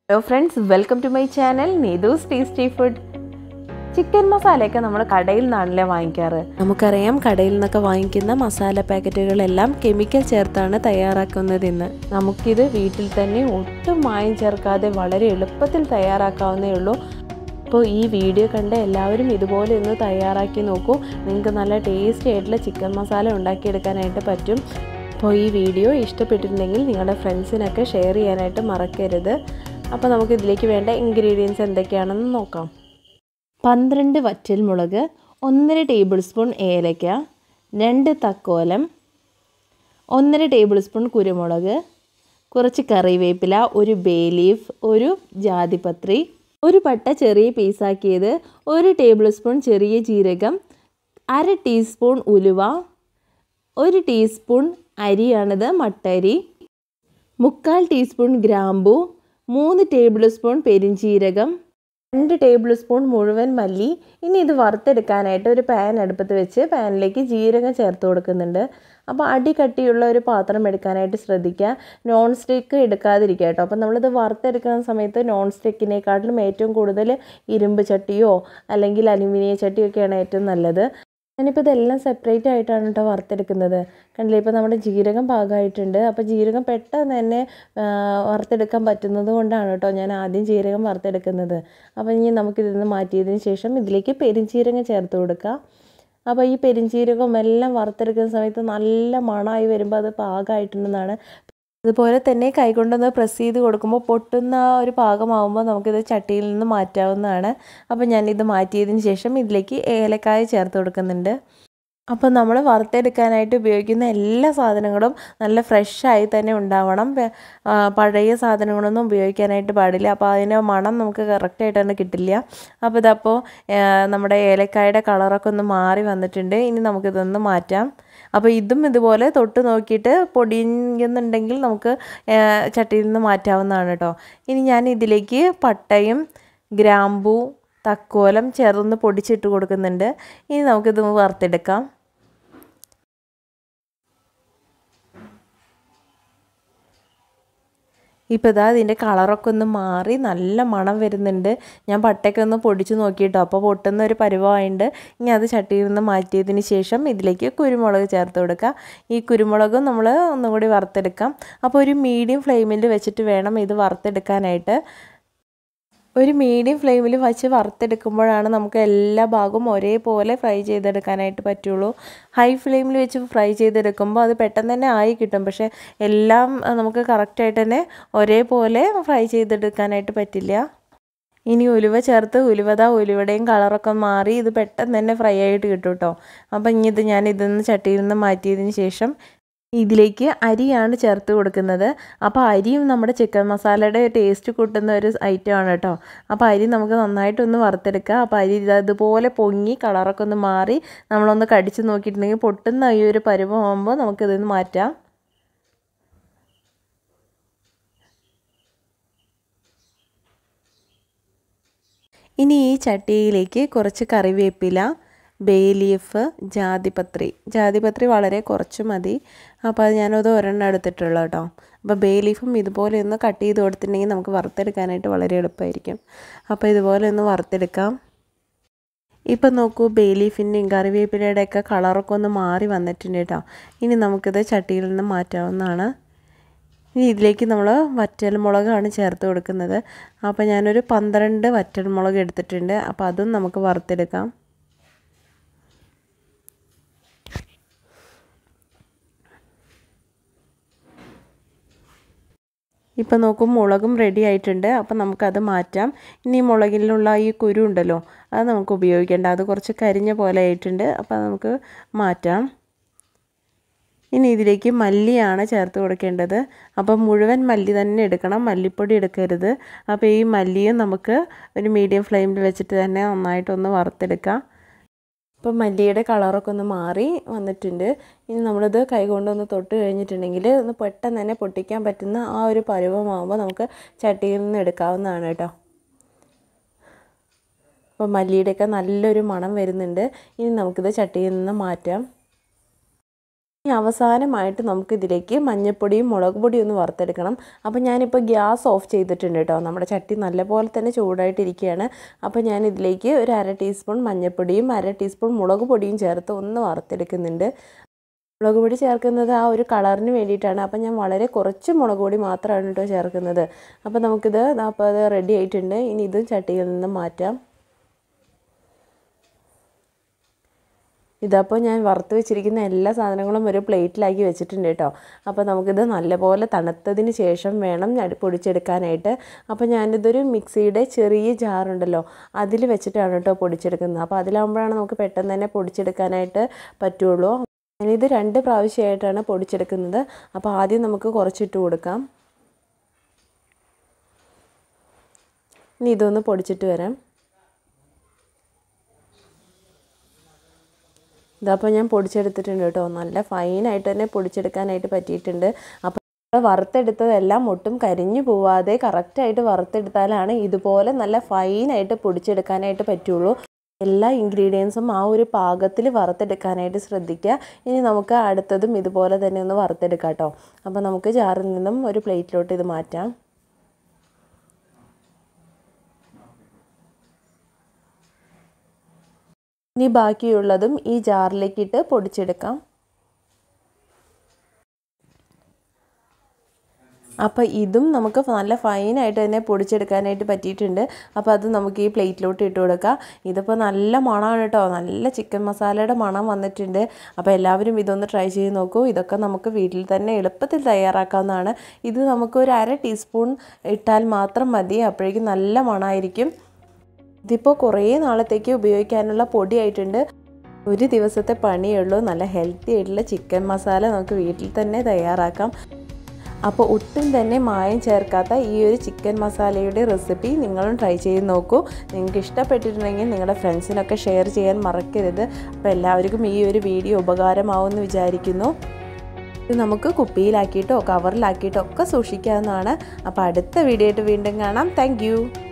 hello friends welcome to my channel Neethu's tasty food chicken മസാലയൊക്കെ നമ്മൾ കടയിൽ നിന്നാണല്ലേ വാങ്ങിക്കാറ് നമുക്കറിയാം കടയിൽ നിന്നൊക്കെ വാങ്ങിക്കുന്ന മസാല പാക്കറ്റുകളെല്ലാം കെമിക്കൽ ചേർത്താണ് തയ്യാറാക്കുന്നതെന്ന് നമുക്കിത് വീട്ടിൽ തന്നെ ഒട്ടും മായം ചേർക്കാതെ വളരെ എളുപ്പത്തിൽ തയ്യാറാക്കാവുന്നേ ഉള്ളൂ അപ്പോൾ ഈ വീഡിയോ കണ്ട് എല്ലാവരും ഇതുപോലെ ഒന്ന് തയ്യാറാക്കി നോക്കൂ നിങ്ങൾക്ക് നല്ല ടേസ്റ്റി ആയിട്ടുള്ള ചിക്കൻ മസാല ഉണ്ടാക്കിയെടുക്കാനായിട്ട് പറ്റും അപ്പോൾ ഈ വീഡിയോ ഇഷ്ടപ്പെട്ടിട്ടുണ്ടെങ്കിൽ നിങ്ങളുടെ ഫ്രണ്ട്സിനൊക്കെ ഷെയർ ചെയ്യാനായിട്ട് മറക്കരുത് അപ്പോൾ നമുക്ക് ഇതിലേക്ക് വേണ്ട ഇൻഗ്രീഡിയൻസ് എന്തൊക്കെയാണെന്ന് നോക്കാം പന്ത്രണ്ട് വറ്റൽ മുളക് ഒന്നര ടേബിൾ സ്പൂൺ ഏലക്ക രണ്ട് തക്കോലം ഒന്നര ടേബിൾ സ്പൂൺ കുരുമുളക് കുറച്ച് കറിവേപ്പില ഒരു ബേ ലീഫ് ഒരു ജാതിപത്രി ഒരു പട്ട ചെറിയ പീസാക്കിയത് ഒരു ടേബിൾ സ്പൂൺ ചെറിയ ജീരകം അര ടീസ്പൂൺ ഉലുവ ഒരു ടീസ്പൂൺ അരിയാണിത് മട്ടരി മുക്കാൽ ടീസ്പൂൺ ഗ്രാമ്പു മൂന്ന് ടേബിൾ സ്പൂൺ പെരിഞ്ചീരകം രണ്ട് ടേബിൾ സ്പൂൺ മുഴുവൻ മല്ലി ഇനി ഇത് വറുത്തെടുക്കാനായിട്ട് ഒരു പാൻ അടുപ്പത്ത് വെച്ച് പാനിലേക്ക് ജീരകം ചേർത്ത് കൊടുക്കുന്നുണ്ട് അപ്പോൾ അടി കട്ടിയുള്ള ഒരു പാത്രം എടുക്കാനായിട്ട് ശ്രദ്ധിക്കുക നോൺ സ്റ്റിക്ക് എടുക്കാതിരിക്കുക കേട്ടോ അപ്പോൾ നമ്മളിത് വറുത്തെടുക്കുന്ന സമയത്ത് നോൺ സ്റ്റിക്കിനേക്കാട്ടിലും ഏറ്റവും കൂടുതൽ ഇരുമ്പ് ചട്ടിയോ അല്ലെങ്കിൽ അലുമിനിയം ചട്ടിയോ ഒക്കെയാണ് ഏറ്റവും നല്ലത് ഞാനിപ്പോൾ ഇതെല്ലാം സെപ്പറേറ്റ് ആയിട്ടാണ് കേട്ടോ വറുത്തെടുക്കുന്നത് കണ്ടില്ലേ ഇപ്പോൾ നമ്മുടെ ജീരകം പാകമായിട്ടുണ്ട് അപ്പോൾ ജീരകം പെട്ടെന്ന് തന്നെ വറുത്തെടുക്കാൻ പറ്റുന്നത് കൊണ്ടാണ് കേട്ടോ ഞാൻ ആദ്യം ജീരകം വറുത്തെടുക്കുന്നത് അപ്പോൾ ഇനി നമുക്കിതിൽ നിന്ന് മാറ്റിയതിന് ശേഷം ഇതിലേക്ക് പെരിഞ്ചീരകം ചേർത്ത് കൊടുക്കുക അപ്പോൾ ഈ പെരിഞ്ചീരകം എല്ലാം വറുത്തെടുക്കുന്ന സമയത്ത് നല്ല മണമായി വരുമ്പോൾ അത് പാകമായിട്ടുണ്ടെന്നാണ് അതുപോലെ തന്നെ കൈകൊണ്ടൊന്ന് പ്രസ് ചെയ്ത് കൊടുക്കുമ്പോൾ പൊട്ടുന്ന ഒരു പാകമാകുമ്പോൾ നമുക്കിത് ചട്ടിയിൽ നിന്ന് മാറ്റാവുന്നതാണ് അപ്പോൾ ഞാനിത് മാറ്റിയതിന് ശേഷം ഇതിലേക്ക് ഏലക്കായ ചേർത്ത് കൊടുക്കുന്നുണ്ട് അപ്പോൾ നമ്മൾ വറുത്തെടുക്കാനായിട്ട് ഉപയോഗിക്കുന്ന എല്ലാ സാധനങ്ങളും നല്ല ഫ്രഷായി തന്നെ ഉണ്ടാവണം പഴയ സാധനങ്ങളൊന്നും ഉപയോഗിക്കാനായിട്ട് പാടില്ല അപ്പോൾ അതിൻ്റെ മണം നമുക്ക് കറക്റ്റായിട്ടാണ് കിട്ടില്ല അപ്പോൾ ഇതപ്പോൾ നമ്മുടെ ഏലക്കായുടെ കളറൊക്കെ ഒന്ന് മാറി വന്നിട്ടുണ്ട് ഇനി നമുക്കിതൊന്ന് മാറ്റാം അപ്പോൾ ഇതും ഇതുപോലെ തൊട്ട് നോക്കിയിട്ട് പൊടിയുന്നുണ്ടെങ്കിൽ നമുക്ക് ചട്ടിയിൽ നിന്ന് മാറ്റാവുന്നതാണ് കേട്ടോ ഇനി ഞാൻ ഇതിലേക്ക് പട്ടയും ഗ്രാമ്പൂ തക്കോലം ചേർന്ന് പൊടിച്ചിട്ട് കൊടുക്കുന്നുണ്ട് ഇനി നമുക്കിത് വറുത്തെടുക്കാം ഇപ്പോൾ ഇതാ ഇതിൻ്റെ കളറൊക്കെ ഒന്ന് മാറി നല്ല മണം വരുന്നുണ്ട് ഞാൻ പട്ടയൊക്കെ ഒന്ന് പൊടിച്ച് നോക്കിയിട്ടോ അപ്പോൾ പൊട്ടുന്ന ഒരു പരുവമായിട്ട് ഇനി അത് ചട്ടിയിൽ നിന്ന് മാറ്റിയതിന് ശേഷം ഇതിലേക്ക് കുരുമുളക് ചേർത്ത് കൊടുക്കുക ഈ കുരുമുളകും നമ്മൾ ഒന്നും കൂടി വറുത്തെടുക്കാം അപ്പോൾ ഒരു മീഡിയം ഫ്ലെയിമിൽ വെച്ചിട്ട് വേണം ഇത് വറുത്തെടുക്കാനായിട്ട് ഒരു മീഡിയം ഫ്ലെയിമിൽ വെച്ച് വറുത്തെടുക്കുമ്പോഴാണ് നമുക്ക് എല്ലാ ഭാഗവും ഒരേപോലെ ഫ്രൈ ചെയ്തെടുക്കാനായിട്ട് പറ്റുള്ളൂ ഹൈ ഫ്ലെയിമിൽ വെച്ച് ഫ്രൈ ചെയ്തെടുക്കുമ്പോൾ അത് പെട്ടെന്ന് തന്നെ ആയി കിട്ടും പക്ഷേ എല്ലാം നമുക്ക് കറക്റ്റായിട്ട് തന്നെ ഒരേപോലെ ഫ്രൈ ചെയ്തെടുക്കാനായിട്ട് പറ്റില്ല ഇനി ഉലുവ ചേർത്ത് ഉലുവത ഉലുവയുടെയും കളറൊക്കെ മാറി ഇത് പെട്ടെന്ന് തന്നെ ഫ്രൈ ആയിട്ട് കിട്ടും കേട്ടോ അപ്പം ഇനി ഇത് ഞാൻ ഇതിൽ ചട്ടിയിൽ നിന്ന് മാറ്റിയതിന് ശേഷം ഇതിലേക്ക് അരിയാണ് ചേർത്ത് കൊടുക്കുന്നത് അപ്പോൾ അരിയും നമ്മുടെ ചിക്കൻ മസാലയുടെ ടേസ്റ്റ് കൂട്ടുന്ന ഒരു ഐറ്റമാണ് കേട്ടോ അപ്പോൾ അരി നമുക്ക് നന്നായിട്ടൊന്ന് വറുത്തെടുക്കുക അപ്പോൾ അരി ഇതുപോലെ പൊങ്ങി കളറൊക്കെ ഒന്ന് മാറി നമ്മളൊന്ന് കടിച്ച് നോക്കിയിട്ടുണ്ടെങ്കിൽ പൊട്ടുന്ന ഈ ഒരു പരുവമാകുമ്പോൾ നമുക്കിതിൽ നിന്ന് മാറ്റാം ഇനി ഈ ചട്ടിയിലേക്ക് കുറച്ച് കറിവേപ്പില ബേ ലീഫ് ജാതിപത്രി ജാതിപത്രി വളരെ കുറച്ച് മതി അപ്പോൾ അത് ഞാനത് ഒരെണ്ണം എടുത്തിട്ടുള്ളൂ കേട്ടോ അപ്പോൾ ബേ ലീഫും ഇതുപോലെ ഒന്ന് കട്ട് ചെയ്ത് കൊടുത്തിട്ടുണ്ടെങ്കിൽ നമുക്ക് വറുത്തെടുക്കാനായിട്ട് വളരെ എളുപ്പമായിരിക്കും അപ്പോൾ ഇതുപോലെ ഒന്ന് വറുത്തെടുക്കാം ഇപ്പം നോക്കൂ ബേ ലീഫിൻ്റെയും കറിവേപ്പിലയുടെ ഒക്കെ കളറൊക്കെ ഒന്ന് മാറി വന്നിട്ടുണ്ട് കേട്ടോ ഇനി നമുക്കിത് ചട്ടിയിൽ നിന്ന് മാറ്റാവുന്നതാണ് ഇനി ഇതിലേക്ക് നമ്മൾ വറ്റൽമുളകാണ് ചേർത്ത് കൊടുക്കുന്നത് അപ്പോൾ ഞാനൊരു പന്ത്രണ്ട് വറ്റൽമുളക് എടുത്തിട്ടുണ്ട് അപ്പോൾ അതും നമുക്ക് വറുത്തെടുക്കാം ഇപ്പം നോക്കും മുളകും റെഡി ആയിട്ടുണ്ട് അപ്പം നമുക്കത് മാറ്റാം ഇനി മുളകിലുള്ള ഈ കുരു ഉണ്ടല്ലോ അത് നമുക്ക് ഉപയോഗിക്കേണ്ട അത് കുറച്ച് കരിഞ്ഞ പോലെ ആയിട്ടുണ്ട് അപ്പോൾ നമുക്ക് മാറ്റാം ഇനി ഇതിലേക്ക് മല്ലിയാണ് ചേർത്ത് കൊടുക്കേണ്ടത് അപ്പം മുഴുവൻ മല്ലി തന്നെ എടുക്കണം മല്ലിപ്പൊടി എടുക്കരുത് അപ്പോൾ ഈ മല്ലിയും നമുക്ക് ഒരു മീഡിയം ഫ്ലെയിമിൽ വെച്ചിട്ട് തന്നെ നന്നായിട്ടൊന്ന് വറുത്തെടുക്കാം ഇപ്പം മല്ലിയുടെ കളറൊക്കെ ഒന്ന് മാറി വന്നിട്ടുണ്ട് ഇനി നമ്മളിത് കൈകൊണ്ടൊന്ന് തൊട്ട് കഴിഞ്ഞിട്ടുണ്ടെങ്കിൽ ഒന്ന് പെട്ടെന്ന് തന്നെ പൊട്ടിക്കാൻ പറ്റുന്ന ആ ഒരു പരുവമാകുമ്പോൾ നമുക്ക് ചട്ടിയിൽ നിന്ന് എടുക്കാവുന്നതാണ് കേട്ടോ അപ്പോൾ മല്ലിയുടെയൊക്കെ നല്ലൊരു മണം വരുന്നുണ്ട് ഇനി നമുക്കിത് ചട്ടിയിൽ നിന്ന് മാറ്റാം ഇനി അവസാനമായിട്ട് നമുക്ക് ഇതിലേക്ക് മഞ്ഞൾപ്പൊടിയും മുളക് പൊടിയും ഒന്ന് വറുത്തെടുക്കണം അപ്പോൾ ഞാനിപ്പോൾ ഗ്യാസ് ഓഫ് ചെയ്തിട്ടുണ്ട് കേട്ടോ നമ്മുടെ ചട്ടി നല്ലപോലെ തന്നെ ചൂടായിട്ടിരിക്കുകയാണ് അപ്പോൾ ഞാൻ ഇതിലേക്ക് ഒരു അര ടീസ്പൂൺ മഞ്ഞൾപ്പൊടിയും അര ടീസ്പൂൺ മുളക് പൊടിയും ചേർത്ത് ഒന്ന് വറുത്തെടുക്കുന്നുണ്ട് മുളക് പൊടി ചേർക്കുന്നത് ആ ഒരു കളറിന് വേണ്ടിയിട്ടാണ് അപ്പോൾ ഞാൻ വളരെ കുറച്ച് മുളക് പൊടി മാത്രമാണ് കേട്ടോ ചേർക്കുന്നത് അപ്പോൾ നമുക്കിത് അപ്പോൾ അത് റെഡി ആയിട്ടുണ്ട് ഇനി ഇതും ചട്ടിയിൽ നിന്ന് മാറ്റാം ഇതപ്പോൾ ഞാൻ വറുത്ത് വെച്ചിരിക്കുന്ന എല്ലാ സാധനങ്ങളും ഒരു പ്ലേറ്റിലാക്കി വെച്ചിട്ടുണ്ട് കേട്ടോ അപ്പോൾ നമുക്കിത് നല്ലപോലെ തണുത്തതിന് ശേഷം വേണം പൊടിച്ചെടുക്കാനായിട്ട് അപ്പോൾ ഞാനിതൊരു മിക്സിയുടെ ചെറിയ ജാറുണ്ടല്ലോ അതിൽ വെച്ചിട്ടാണ് കേട്ടോ പൊടിച്ചെടുക്കുന്നത് അപ്പോൾ അതിലാകുമ്പോഴാണ് നമുക്ക് പെട്ടെന്ന് തന്നെ പൊടിച്ചെടുക്കാനായിട്ട് പറ്റുള്ളൂ ഞാനിത് രണ്ട് പ്രാവശ്യമായിട്ടാണ് പൊടിച്ചെടുക്കുന്നത് അപ്പോൾ ആദ്യം നമുക്ക് കുറച്ചിട്ട് കൊടുക്കാം ഇനി ഇതൊന്ന് പൊടിച്ചിട്ട് വരാം ഇതപ്പോൾ ഞാൻ പൊടിച്ചെടുത്തിട്ടുണ്ട് കേട്ടോ നല്ല ഫൈനായിട്ട് തന്നെ പൊടിച്ചെടുക്കാനായിട്ട് പറ്റിയിട്ടുണ്ട് അപ്പോൾ വറുത്തെടുത്തതെല്ലാം ഒട്ടും കരിഞ്ഞു പോവാതെ കറക്റ്റായിട്ട് വറുത്തെടുത്താലാണ് ഇതുപോലെ നല്ല ഫൈനായിട്ട് പൊടിച്ചെടുക്കാനായിട്ട് പറ്റുള്ളൂ എല്ലാ ഇൻഗ്രീഡിയൻസും ആ ഒരു പാകത്തിൽ വറുത്തെടുക്കാനായിട്ട് ശ്രദ്ധിക്കുക ഇനി നമുക്ക് അടുത്തതും ഇതുപോലെ തന്നെ ഒന്ന് വറുത്തെടുക്കാം കേട്ടോ അപ്പോൾ നമുക്ക് ജാറിൽ നിന്നും ഒരു പ്ലേറ്റിലോട്ട് ഇത് മാറ്റാം ഇനി ബാക്കിയുള്ളതും ഈ ജാറിലേക്കിട്ട് പൊടിച്ചെടുക്കാം അപ്പോൾ ഇതും നമുക്ക് നല്ല ഫൈനായിട്ട് തന്നെ പൊടിച്ചെടുക്കാനായിട്ട് പറ്റിയിട്ടുണ്ട് അപ്പോൾ അത് നമുക്ക് ഈ പ്ലേറ്റിലോട്ട് ഇട്ട് കൊടുക്കാം ഇതിപ്പോൾ നല്ല മണമാണ് കേട്ടോ നല്ല ചിക്കൻ മസാലയുടെ മണം വന്നിട്ടുണ്ട് അപ്പോൾ എല്ലാവരും ഇതൊന്ന് ട്രൈ ചെയ്ത് നോക്കൂ ഇതൊക്കെ നമുക്ക് വീട്ടിൽ തന്നെ എളുപ്പത്തിൽ തയ്യാറാക്കാവുന്നതാണ് ഇത് നമുക്ക് ഒരു അര ടീസ്പൂൺ ഇട്ടാൽ മാത്രം മതി അപ്പോഴേക്കും നല്ല മണമായിരിക്കും ഇതിപ്പോൾ കുറേ നാളത്തേക്ക് ഉപയോഗിക്കാനുള്ള പൊടിയായിട്ടുണ്ട് ഒരു ദിവസത്തെ പണിയുള്ളൂ നല്ല ഹെൽത്തി ആയിട്ടുള്ള ചിക്കൻ മസാല നമുക്ക് വീട്ടിൽ തന്നെ തയ്യാറാക്കാം അപ്പോൾ ഒട്ടും തന്നെ മായം ചേർക്കാത്ത ഈ ഒരു ചിക്കൻ മസാലയുടെ റെസിപ്പി നിങ്ങളും ട്രൈ ചെയ്ത് നോക്കൂ നിങ്ങൾക്ക് ഇഷ്ടപ്പെട്ടിട്ടുണ്ടെങ്കിൽ നിങ്ങളുടെ ഫ്രണ്ട്സിനൊക്കെ ഷെയർ ചെയ്യാൻ മറക്കരുത് അപ്പോൾ എല്ലാവർക്കും ഈ ഒരു വീഡിയോ ഉപകാരമാവുമെന്ന് വിചാരിക്കുന്നു ഇത് നമുക്ക് കുപ്പിയിലാക്കിയിട്ടോ കവറിലാക്കിയിട്ടോ ഒക്കെ സൂക്ഷിക്കാവുന്നതാണ് അപ്പോൾ അടുത്ത വീഡിയോ ആയിട്ട് വീണ്ടും കാണാം താങ്ക്